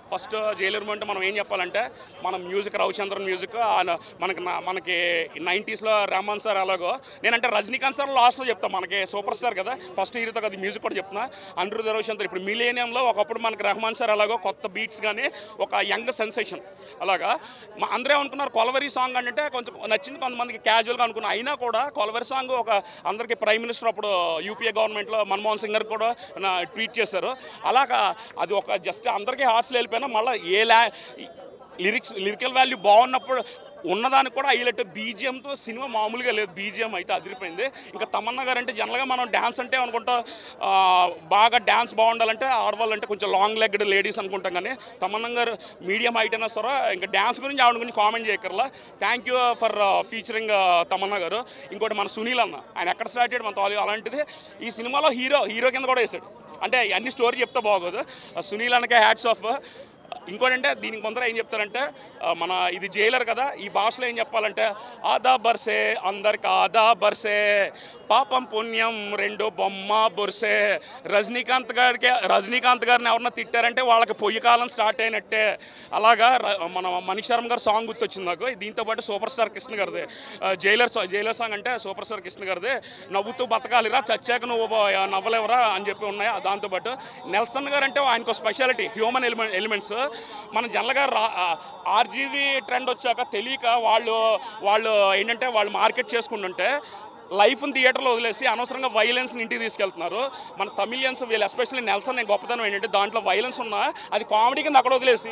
First Jailer అంటే మనం ఏం చెప్పాలంటే మనం మ్యూజిక్ రవిచంద్రన్ మ్యూజిక్ ఆయన- మనకి నా- మనకి నైంటీస్లో రెహమాన్ సార్ అలాగో నేనంటే రజనీకాంత్ సార్ లాస్ట్లో చెప్తాను మనకి సూపర్ స్టార్ కదా ఫస్ట్ హీరోతో కదా మ్యూజిక్ కూడా చెప్తున్నా అనిరుద్ధ రవిచంద్ర ఇప్పుడు మిలేనియంలో ఒకప్పుడు మనకి రెహమాన్ సార్ అలాగో కొత్త బీట్స్ కానీ ఒక యంగ్ సెన్సేషన్ అలాగా మా అందరూ ఏమనుకున్నారు కొలవరి సాంగ్ అంటే కొంచెం నచ్చింది కొంతమందికి క్యాజువల్గా అనుకున్నా అయినా కూడా కొలవరి సాంగ్ ఒక అందరికీ ప్రైమ్ మినిస్టర్ అప్పుడు యూపీఏ గవర్నమెంట్లో మన్మోహన్ సింగ్ గారు కూడా నా ట్వీట్ చేశారు అలాగా అది ఒక జస్ట్ అందరికీ హార్ట్స్లో వెళ్ళిపోయినా మళ్ళీ ఏ లా లిరిక్స్ లిరికల్ వాల్యూ బాగున్నప్పుడు ఉన్నదానికి కూడా హైలైట్ బీజిఎంతో సినిమా మామూలుగా లేదు బీజిఎం అయితే అదిరిపోయింది ఇంకా తమన్నా గారు అంటే జనరల్గా మనం డ్యాన్స్ అంటే అనుకుంటాం ఆ, బాగా డ్యాన్స్ బాగుండాలంటే ఆడవాళ్ళంటే కొంచెం లాంగ్ లెగ్డ్ లేడీస్ అనుకుంటాం కానీ తమన్నా గారు మీడియం హైట్ అయినా సరే ఇంకా డ్యాన్స్ గురించి ఆవిడ గురించి కామెంట్ చేయకర్లా thank you for featuring Tamannaah గారు ఇంకోటి మన సునీల్ అన్న ఆయన ఎక్కడ స్టార్ట్ చేయడం మన తాలూ అలాంటిది ఈ సినిమాలో హీరో హీరో కింద కూడా వేసాడు అంటే అన్ని స్టోరీ చెప్తే బాగోదు ఆ సునీల్ అన్నకే హ్యాట్స్ ఆఫ్ ఇంకోటంటే దీనికి కొందరు ఏం చెప్తారంటే ఆ, మన ఇది జైలర్ కదా ఈ భాషలో ఏం చెప్పాలంటే ఆదా బర్సే అందరికి ఆదా బర్సే పాపం పుణ్యం రెండు బొమ్మ బొర్సే రజనీకాంత్ గారికి రజనీకాంత్ గారిని ఎవరన్నా తిట్టారంటే వాళ్ళకి పొయ్యి కాలం స్టార్ట్ అయినట్టే అలాగా ర- మన మనీష్ శర్మ గారు సాంగ్ గుర్తొచ్చింది నాకు దీంతో పాటు సూపర్ స్టార్ కృష్ణ గారిది ఆ, జైలర్ సా- జైలర్ సాంగ్ అంటే సూపర్ స్టార్ కృష్ణ గారిది నవ్వుతూ బతకాలిరా చచ్చాక నువ్వు బ- నవ్వలేవరా అని చెప్పి ఉన్నాయి దాంతోపాటు నెల్సన్ గారు అంటే ఆయనకు స్పెషాలిటీ హ్యూమన్ ఎలిమెంట్ ఎలిమెంట్స్ మన జనరల్గా రా ఆర్జీవీ ట్రెండ్ వచ్చాక తెలియక వాళ్ళు వాళ్ళు ఏంటంటే వాళ్ళు మార్కెట్ చేసుకుంటుంటే లైఫ్ని థియేటర్లో వదిలేసి అనవసరంగా వైలెన్స్ని ఇంటికి తీసుకెళ్తున్నారు మన తమిళియన్స్ వీళ్ళు ఎస్పెషల్లీ నెల్సన్ నేను గొప్పతనం ఏంటంటే దాంట్లో వైలెన్స్ ఉన్నా అది కామెడీ కింద అక్కడ వదిలేసి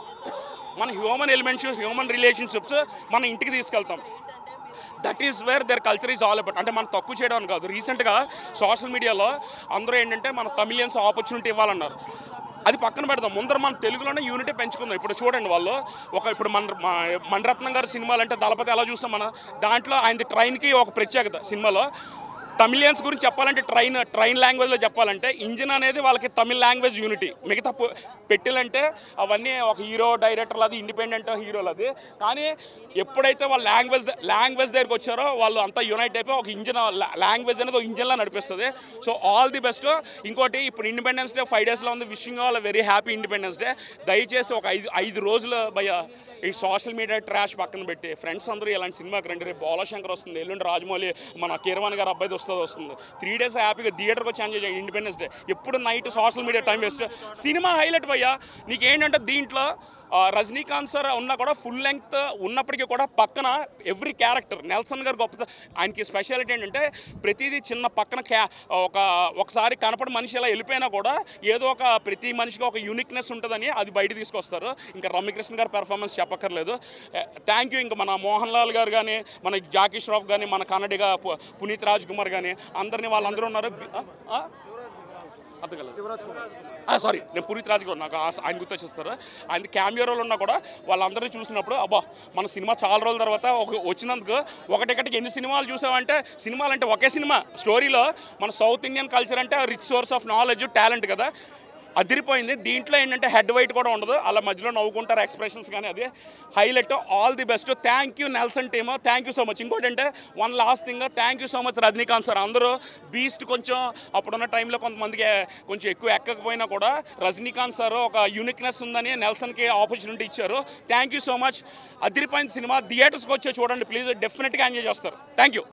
మన హ్యూమన్ ఎలిమెంట్స్ హ్యూమన్ రిలేషన్షిప్స్ మన ఇంటికి తీసుకెళ్తాం that is where their culture is all about అంటే మనం తక్కువ చేయడం అని కాదు రీసెంట్గా సోషల్ మీడియాలో అందరూ ఏంటంటే మన తమిళియన్స్ ఆపర్చునిటీ ఇవ్వాలన్నారు అది పక్కన పెడదాం ముందర మన తెలుగులోనే యూనిటీ పెంచుకుందాం ఇప్పుడు చూడండి వాళ్ళు ఒక ఇప్పుడు మన మా- మణిరత్నం గారి సినిమాలు అంటే దళపతి ఎలా చూస్తాం మనం దాంట్లో ఆయన ట్రైన్కి ఒక ప్రత్యేకత సినిమాలో తమిళియన్స్ గురించి చెప్పాలంటే ట్రైన్ ట్రైన్ లాంగ్వేజ్లో చెప్పాలంటే ఇంజిన్ అనేది వాళ్ళకి తమిళ్ లాంగ్వేజ్ యూనిటీ మిగతా పు- పెట్టెలంటే అవన్నీ ఒక హీరో డైరెక్టర్లు అది ఇండిపెండెంట్ హీరోలు అది కానీ ఎప్పుడైతే వాళ్ళ లాంగ్వేజ్ లాంగ్వేజ్ దగ్గరికి వచ్చారో వాళ్ళు అంతా యునైట్ అయిపోయి ఒక ఇంజిన్ లాంగ్వేజ్ అనేది ఒక ఇంజిన్లా నడిపిస్తుంది సో ఆల్ ది బెస్ట్ ఇంకోటి ఇప్పుడు ఇండిపెండెన్స్ డే ఫైవ్ డేస్లో ఉంది wishing all very happy Independence Day దయచేసి ఒక ఐదు ఐదు రోజులు భయ ఈ సోషల్ మీడియా ట్రాష్ పక్కన పెట్టి ఫ్రెండ్స్ అందరూ ఇలాంటి సినిమాకి రండి రేపు బాలశంకర్ వస్తుంది ఎల్లుండి రాజమౌళి మన కీరవాణి గారు అబ్బాయిది వస్తుంది వస్తుంది త్రీ డేస్ హ్యాపీగా థియేటర్కి వచ్చి ఎంజాయ్ చేయండి ఇండిపెండెన్స్ డే ఎప్పుడు night social media time waste cinema highlight భయ్యా నీకు ఏంటంటే దీంట్లో ఆ, రజనీకాంత్ సార్ ఉన్నా కూడా ఫుల్ లెంగ్త్ ఉన్నప్పటికీ కూడా పక్కన ఎవ్రీ క్యారెక్టర్ నెల్సన్ గారు గొప్ప ఆయనకి స్పెషాలిటీ ఏంటంటే ప్రతిదీ చిన్న పక్కన క్యా ఒక ఒకసారి కనపడి మనిషి ఇలా వెళ్ళిపోయినా కూడా ఏదో ఒక ప్రతి మనిషికి ఒక యూనిక్నెస్ ఉంటుందని అది బయట తీసుకొస్తారు ఇంకా రమ్యకృష్ణ గారి పెర్ఫార్మెన్స్ చెప్పక్కర్లేదు థ్యాంక్ యూ ఇంకా మన మోహన్ లాల్ గారు కానీ మన జాకీ ష్రాఫ్ కానీ మన కన్నడిగా పు- పునీత్ రాజ్ కుమార్ కానీ అందరినీ వాళ్ళందరూ ఉన్నారు బి- ఆ? ఆ? అర్థం కాలేదు సారీ నేను పునీత్ రాజ్ గారు నాకు ఆ- ఆయన గుర్తొచ్చేస్తారు ఆయన క్యామియో రోల్ ఉన్నా కూడా వాళ్ళందరినీ చూసినప్పుడు అబ్బా మన సినిమా చాలా రోజుల తర్వాత ఒక వచ్చినందుకు ఒకటికటికి ఎన్ని సినిమాలు చూసామంటే సినిమాలు అంటే ఒకే సినిమా స్టోరీలో మన సౌత్ ఇండియన్ కల్చర్ అంటే rich source of knowledge talent కదా అదిరిపోయింది దీంట్లో ఏంటంటే హెడ్ వైట్ కూడా ఉండదు అలా మధ్యలో నవ్వుకుంటారు ఎక్స్ప్రెషన్స్ కానీ అది highlight all the best thank you Nelson team thank you so much ఇంకోటి అంటే one last thing thank you so much Rajinikanth sir అందరూ బీస్ట్ కొంచెం అప్పుడున్న టైంలో కొంతమందికి కొంచెం ఎక్కువ ఎక్కకపోయినా కూడా రజనీకాంత్ సార్ ఒక యూనిక్నెస్ ఉందని నెల్సన్కి ఆపర్చునిటీ ఇచ్చారు థ్యాంక్ యూ సో మచ్ అదిరిపోయిన సినిమా థియేటర్స్కి వచ్చే చూడండి ప్లీజ్ డెఫినెట్గా ఎంజాయ్ చేస్తారు థ్యాంక్ యూ